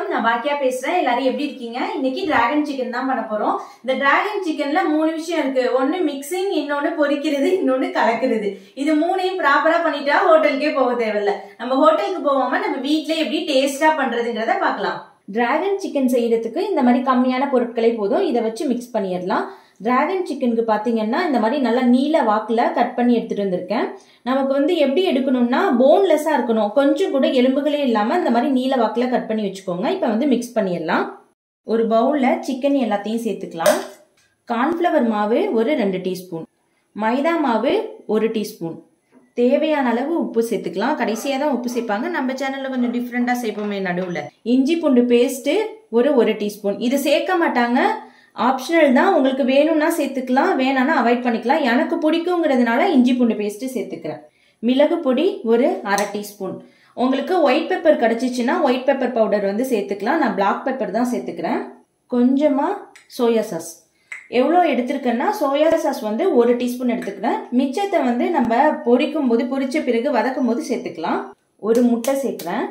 நான் பாக்கியா பேசுறேன் எல்லாரும் எப்படி இருக்கீங்க இன்னைக்கு டிராகன் சிக்கன் தான் பண்ண போறோம் இந்த டிராகன் சிக்கன்ல மூணு விஷயம் இருக்கு ஒன்னு மிக்சிங் இன்னொன்னு பொரிக்கிறது இன்னொன்னு கலக்கிறது இது மூணையும் ப்ராப்பரா பண்ணிட்டா ஹோட்டலுக்கே போக தேவையில்ல நம்ம ஹோட்டலுக்கு போகாம நம்ம வீட்லயே எப்படி டேஸ்டா பண்றதுங்கிறத பார்க்கலாம் டிராகன் சிக்கன் செய்யறதுக்கு இந்த மாதிரி கம்மியான பொருட்களே போதும் இதை வச்சு மிக்ஸ் பண்ணிடலாம் டிராகன் சிக்கனுக்கு பார்த்தீங்கன்னா இந்த மாதிரி நல்லா நீல வாக்கில் கட் பண்ணி எடுத்துட்டு வந்திருக்கேன் நமக்கு வந்து எப்படி எடுக்கணும்னா போன்லெஸ்ஸாக இருக்கணும் கொஞ்சம் கூட எலும்புகளே இல்லாமல் இந்த மாதிரி நீல வாக்கில் கட் பண்ணி வச்சுக்கோங்க இப்போ வந்து மிக்ஸ் பண்ணிடலாம் ஒரு பவுலில் சிக்கன் எல்லாத்தையும் சேர்த்துக்கலாம் கார்ன்ஃப்ளவர் மாவு ஒரு ரெண்டு டீஸ்பூன் மைதா மாவு ஒரு டீஸ்பூன் தேவையான அளவு உப்பு சேர்த்துக்கலாம் கடைசியாக தான் உப்பு சேர்ப்பாங்க நம்ம சேனலில் கொஞ்சம் டிஃப்ரெண்ட்டாக சேர்ப்போமே நடுவில் இஞ்சி பூண்டு பேஸ்ட்டு ஒரு ஒரு டீஸ்பூன் இது சேர்க்க மாட்டாங்க ஆப்ஷனல் தான் உங்களுக்கு வேணும்னா சேர்த்துக்கலாம் வேணாம்னா அவாய்ட் பண்ணிக்கலாம் எனக்கு பிடிக்குங்கிறதுனால இஞ்சி பூண்டு பேஸ்ட்டு சேர்த்துக்கிறேன் மிளகு பொடி ஒரு அரை டீஸ்பூன் உங்களுக்கு ஒயிட் பெப்பர் கிடச்சிச்சின்னா ஒயிட் பெப்பர் பவுடர் வந்து சேர்த்துக்கலாம் நான் பிளாக் பெப்பர் தான் சேர்த்துக்கிறேன் கொஞ்சமாக சோயா சாஸ் எவ்வளோ எடுத்திருக்கேன்னா சோயா சாஸ் வந்து ஒரு டீஸ்பூன் எடுத்துக்கிறேன் மிச்சத்தை வந்து நம்ம பொரிக்கும் போது பொரிச்ச பிறகு வதக்கும் போது சேர்த்துக்கலாம் ஒரு முட்டை சேர்க்குறேன்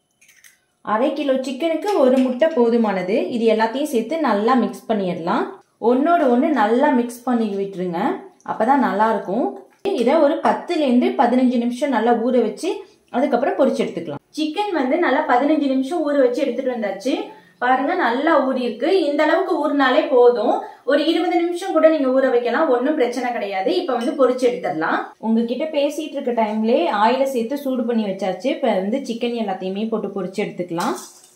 அரை கிலோ சிக்கனுக்கு ஒரு முட்டை போதுமானது இது எல்லாத்தையும் சேர்த்து நல்லா மிக்ஸ் பண்ணிடலாம் ஒன்னோட ஒன்று நல்லா மிக்ஸ் பண்ணி விட்டுருங்க அப்பதான் நல்லா இருக்கும் இதை ஒரு பத்துலேருந்து பதினஞ்சு நிமிஷம் நல்லா ஊற வச்சு அதுக்கப்புறம் பொரிச்சு எடுத்துக்கலாம் சிக்கன் வந்து நல்லா பதினஞ்சு நிமிஷம் ஊற வச்சு எடுத்துட்டு வந்தாச்சு பாருங்க நல்லா ஊறி இருக்கு இந்த அளவுக்கு ஊறினாலே போதும் ஒரு இருபது நிமிஷம் கூட நீங்க ஊற வைக்கலாம் ஒன்றும் பிரச்சனை கிடையாது இப்ப வந்து பொரிச்சு எடுத்துடலாம் உங்ககிட்ட பேசிட்டு இருக்க டைம்லே ஆயில சேர்த்து சூடு பண்ணி வச்சாச்சு இப்ப வந்து சிக்கன் எல்லாத்தையுமே போட்டு பொரிச்சு எடுத்துக்கலாம்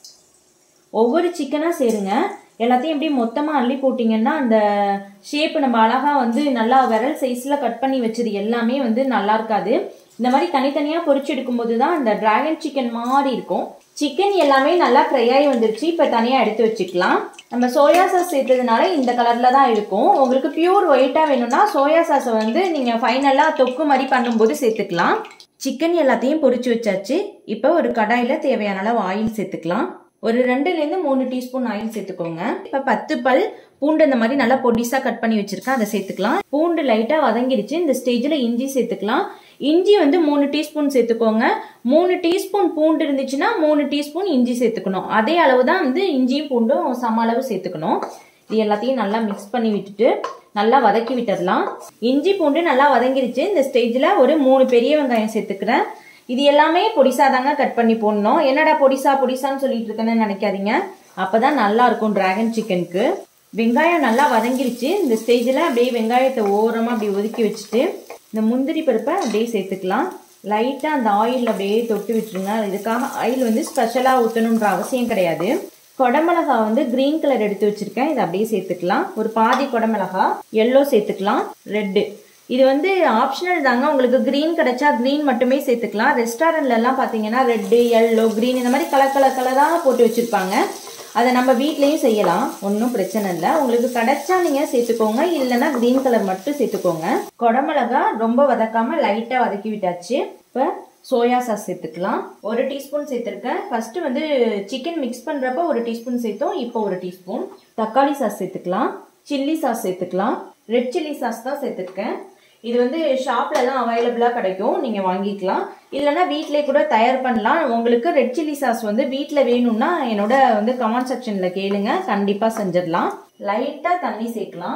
ஒவ்வொரு சிக்கனா சேருங்க எல்லாத்தையும் எப்படி மொத்தமாக அள்ளி போட்டிங்கன்னா அந்த ஷேப் நம்ம அழகாக வந்து நல்லா விரல் சைஸில் கட் பண்ணி வச்சது எல்லாமே வந்து நல்லா இருக்காது இந்த மாதிரி தனித்தனியாக பொரிச்சு எடுக்கும்போது தான் அந்த டிராகன் சிக்கன் மாதிரி இருக்கும் சிக்கன் எல்லாமே நல்லா ஃப்ரை ஆகி வந்துருச்சு இப்போ தனியாக எடுத்து வச்சுக்கலாம் நம்ம சோயா சாஸ் சேர்த்ததுனால இந்த கலரில் தான் இருக்கும் உங்களுக்கு பியூர் ஒயிட்டாக வேணும்னா சோயா சாஸை வந்து நீங்கள் ஃபைனலாக தொக்கு மாதிரி பண்ணும்போது சேர்த்துக்கலாம் சிக்கன் எல்லாத்தையும் பொரிச்சு வச்சாச்சு இப்போ ஒரு கடாயில் தேவையான அளவு ஆயில் சேர்த்துக்கலாம் ஒரு ரெண்டுலேருந்து மூணு டீஸ்பூன் ஆயில் சேர்த்துக்கோங்க இப்போ பத்து பல் பூண்டு இந்த மாதிரி நல்லா பொடிசா கட் பண்ணி வச்சிருக்கேன் அதை சேர்த்துக்கலாம் பூண்டு லைட்டாக வதங்கிடுச்சு இந்த ஸ்டேஜில் இஞ்சி சேர்த்துக்கலாம் இஞ்சி வந்து மூணு டீஸ்பூன் சேர்த்துக்கோங்க மூணு டீஸ்பூன் பூண்டு இருந்துச்சுன்னா மூணு டீஸ்பூன் இஞ்சி சேர்த்துக்கணும் அதே அளவு தான் வந்து இஞ்சியும் பூண்டும் சம அளவு சேர்த்துக்கணும் இது எல்லாத்தையும் நல்லா மிக்ஸ் பண்ணி விட்டுட்டு நல்லா வதக்கி விட்டுடலாம் இஞ்சி பூண்டு நல்லா வதங்கிருச்சு இந்த ஸ்டேஜில் ஒரு மூணு பெரிய வெங்காயம் சேர்த்துக்கிறேன் இது எல்லாமே பொடிசா தாங்க கட் பண்ணி போடணும் என்னடா பொடிசா பொடிசான்னு சொல்லிட்டு இருக்கேன்னு நினைக்காதீங்க அப்பதான் நல்லா இருக்கும் டிராகன் சிக்கனுக்கு வெங்காயம் நல்லா வதங்கிருச்சு இந்த ஸ்டேஜில் அப்படியே வெங்காயத்தை ஓரமாக அப்படியே ஒதுக்கி வச்சுட்டு இந்த முந்திரி பருப்பை அப்படியே சேர்த்துக்கலாம் லைட்டாக அந்த ஆயில் அப்படியே தொட்டு விட்டுருங்க இதுக்காக ஆயில் வந்து ஸ்பெஷலாக ஊற்றணுன்ற அவசியம் கிடையாது கொடமிளகா வந்து கிரீன் கலர் எடுத்து வச்சிருக்கேன் இதை அப்படியே சேர்த்துக்கலாம் ஒரு பாதி கொடமிளகா எல்லோ சேர்த்துக்கலாம் ரெட்டு இது வந்து ஆப்ஷனல் தாங்க உங்களுக்கு க்ரீன் கிடைச்சா க்ரீன் மட்டுமே சேர்த்துக்கலாம் ரெஸ்டாரண்ட்ல எல்லாம் பார்த்தீங்கன்னா ரெட்டு எல்லோ க்ரீன் இந்த மாதிரி கலர் கலர் கலராக போட்டு வச்சுருப்பாங்க அதை நம்ம வீட்லேயும் செய்யலாம் ஒன்றும் பிரச்சனை இல்லை உங்களுக்கு கிடைச்சா நீங்கள் சேர்த்துக்கோங்க இல்லைன்னா க்ரீன் கலர் மட்டும் சேர்த்துக்கோங்க குடமிளகா ரொம்ப வதக்காம லைட்டாக வதக்கி விட்டாச்சு இப்போ சோயா சாஸ் சேர்த்துக்கலாம் ஒரு டீஸ்பூன் சேர்த்துருக்கேன் ஃபர்ஸ்ட் வந்து சிக்கன் மிக்ஸ் பண்ணுறப்ப ஒரு டீஸ்பூன் சேர்த்தோம் இப்போ ஒரு டீஸ்பூன் தக்காளி சாஸ் சேர்த்துக்கலாம் சில்லி சாஸ் சேர்த்துக்கலாம் ரெட் சில்லி சாஸ் தான் சேர்த்துருக்கேன் இது வந்து ஷாப்லலாம் அவைலபிளாக கிடைக்கும் நீங்கள் வாங்கிக்கலாம் இல்லைனா வீட்டிலே கூட தயார் பண்ணலாம் உங்களுக்கு ரெட் சில்லி சாஸ் வந்து வீட்டில் வேணும்னா என்னோட வந்து கமெண்ட் செக்ஷனில் கேளுங்க கண்டிப்பாக செஞ்சிடலாம் லைட்டாக தண்ணி சேர்க்கலாம்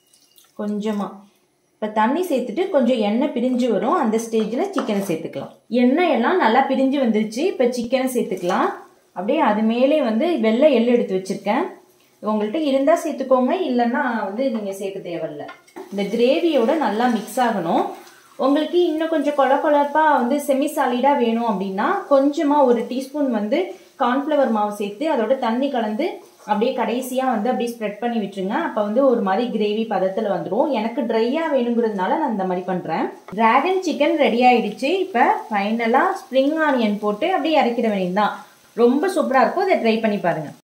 கொஞ்சமாக இப்போ தண்ணி சேர்த்துட்டு கொஞ்சம் எண்ணெய் பிரிஞ்சு வரும் அந்த ஸ்டேஜில் சிக்கனை சேர்த்துக்கலாம் எண்ணெய் எல்லாம் நல்லா பிரிஞ்சு வந்துருச்சு இப்போ சிக்கனை சேர்த்துக்கலாம் அப்படியே அது மேலே வந்து வெள்ளை எள்ளு எடுத்து வச்சுருக்கேன் உங்கள்கிட்ட இருந்தால் சேர்த்துக்கோங்க இல்லைன்னா வந்து நீங்கள் சேர்க்க தேவையில்ல இந்த கிரேவியோட நல்லா மிக்ஸ் ஆகணும் உங்களுக்கு இன்னும் கொஞ்சம் கொல கொலப்பாக வந்து செமி சாலிடாக வேணும் அப்படின்னா கொஞ்சமாக ஒரு டீஸ்பூன் வந்து கார்ன்ஃப்ளவர் மாவு சேர்த்து அதோட தண்ணி கலந்து அப்படியே கடைசியாக வந்து அப்படியே ஸ்ப்ரெட் பண்ணி விட்டுருங்க அப்போ வந்து ஒரு மாதிரி கிரேவி பதத்தில் வந்துடும் எனக்கு ட்ரையாக வேணுங்கிறதுனால நான் இந்த மாதிரி பண்ணுறேன் டிராகன் சிக்கன் ரெடி ஆயிடுச்சு இப்போ ஃபைனலாக ஸ்ப்ரிங் ஆனியன் போட்டு அப்படியே இறக்கிட வேண்டியது தான் ரொம்ப சூப்பராக இருக்கும் அதை ட்ரை பண்ணி பாருங்கள்